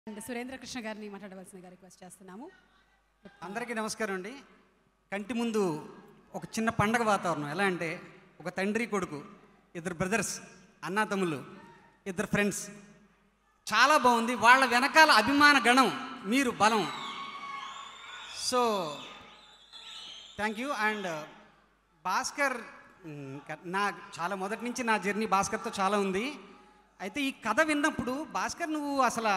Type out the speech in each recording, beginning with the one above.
and Surendra Krishna గారిని మాట్లాడవలసిందిగా request చేస్తున్నాము అందరికీ నమస్కారం అండి కంటి ముందు ఒక చిన్న పండగ వాతావరణం ఎలా అంటే ఒక తండ్రి కొడుకు ఇద్దరు బ్రదర్స్ అన్నా తమ్ముళ్ళు ఇద్దరు ఫ్రెండ్స్ చాలా బాగుంది వాళ్ళ వెనకాల అభిమాన గణం మీరు బలం so thank you and Bhaskar మ్, క- నా చాలా మొదటి నుంచి నా జర్నీ భాస్కర్తో చాలా ఉంది అయితే ఈ కథ విన్నప్పుడు భాస్కర్ నువ్వు అసలు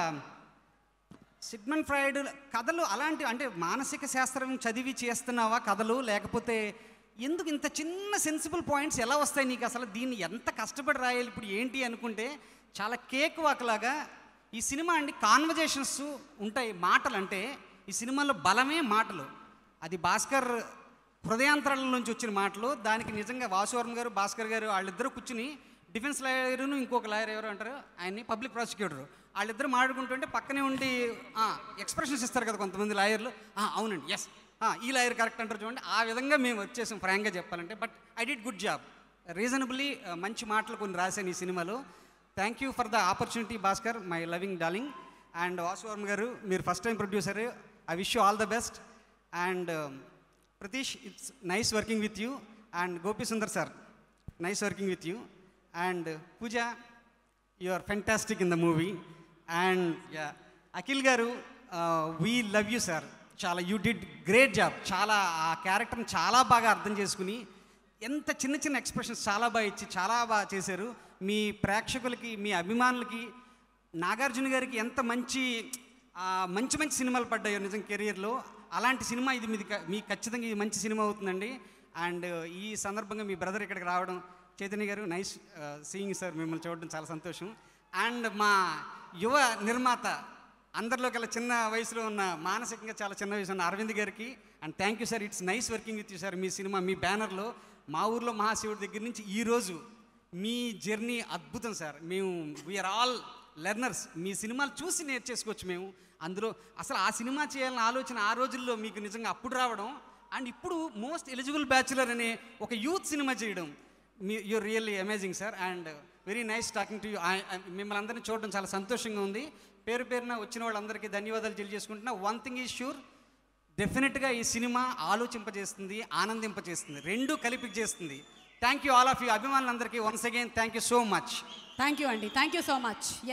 సిగ్మన్ ఫ్రైడ్ కథలు అలాంటి అంటే మానసిక శాస్త్రం చదివి చేస్తున్నావా కథలు లేకపోతే ఎందుకు ఇంత చిన్న సెన్సిబుల్ పాయింట్స్ ఎలా వస్తాయి నీకు అసలు దీన్ని ఎంత కష్టపడి రాయాలి ఇప్పుడు ఏంటి అనుకుంటే చాలా కేక్ వాక్లాగా ఈ సినిమా అండి కాన్వర్జేషన్స్ ఉంటాయి మాటలు అంటే ఈ సినిమాలో బలమే మాటలు అది భాస్కర్ హృదయాంతరాల నుంచి వచ్చిన మాటలు దానికి నిజంగా వాసువర్మ గారు భాస్కర్ గారు వాళ్ళిద్దరూ కూర్చుని డిఫెన్స్ లాయర్ను ఇంకొక లాయర్ ఎవరు అంటారు ఆయన్ని పబ్లిక్ ప్రాసిక్యూటర్ వాళ్ళిద్దరు మాట్లాడుకుంటుంటే పక్కనే ఉండి ఎక్స్ప్రెషన్స్ ఇస్తారు కదా కొంతమంది లాయర్లు "ఆ, అవునండి ఎస్ ఈ లాయర్ కరెక్ట్ అంటారు చూడండి ఆ విధంగా మేము వచ్చేసాం ఫ్రాంక్గా చెప్పాలంటే but I did good job reasonably మంచి మాటలు కొన్ని రాశాను ఈ సినిమాలో thank you for the opportunity Bhaskar my loving darling and Vasu Varma గారు మీరు first time producer I wish you all the best and Pratheesh it's nice working with you and Gopi Sundar sir nice working with you and Pooja you are fantastic in the movie and Akhil గారు we love you sir చాలా you did great job చాలా ఆ క్యారెక్టర్ని చాలా బాగా అర్థం చేసుకుని ఎంత చిన్న చిన్న ఎక్స్ప్రెషన్స్ చాలా బాగా ఇచ్చి చాలా బాగా చేశారు మీ ప్రేక్షకులకి మీ అభిమానులకి నాగార్జున గారికి ఎంత మంచి ఆ, మంచి మంచి సినిమాలు పడ్డాయో నిజం కెరియర్లో అలాంటి సినిమా ఇది మీది క- మీకు ఖచ్చితంగా ఇది మంచి సినిమా అవుతుందండి అండ్ ఈ సందర్భంగా మీ బ్రదర్ ఇక్కడికి రావడం చైతన్య గారు నైస్ సీయింగ్ సార్ మిమ్మల్ని చూడడం చాలా సంతోషం అండ్ మా యువ నిర్మాత అందరిలోకెల్లా చిన్న వయసులో ఉన్న మానసికంగా చాలా చిన్న వయసు ఉన్న అరవింద్ గారికి and thank you sir it's nice working with you sir మీ సినిమా మీ బ్యానర్లో మా ఊర్లో మహాశివుడి దగ్గర నుంచి ఈ రోజు మీ జర్నీ అద్భుతం సార్ మేము వీఆర్ ఆల్ లెర్నర్స్ మీ సినిమాలు చూసి నేర్చేసుకోవచ్చు మేము అందులో అసలు ఆ సినిమా చేయాలన్న ఆలోచన ఆ రోజుల్లో మీకు నిజంగా అప్పుడు రావడం అండ్ ఇప్పుడు మోస్ట్ ఎలిజిబుల్ బ్యాచులర్ అనే ఒక యూత్ సినిమా చేయడం మీ you're really amazing sir and very nice talking to you మిమ్మల్ని అందరినీ చూడడం చాలా సంతోషంగా ఉంది పేరు పేరున వచ్చిన వాళ్ళందరికీ ధన్యవాదాలు తెలియజేసుకుంటున్నా వన్ థింగ్ ఈజ్ షూర్ డెఫినెట్గా ఈ సినిమా ఆలోచింపజేస్తుంది ఆనందింపజేస్తుంది రెండు కలిపి చేస్తుంది thank you all of you అభిమానులందరికీ once again thank you so much thank you అండి థ్యాంక్ యూ సో మచ్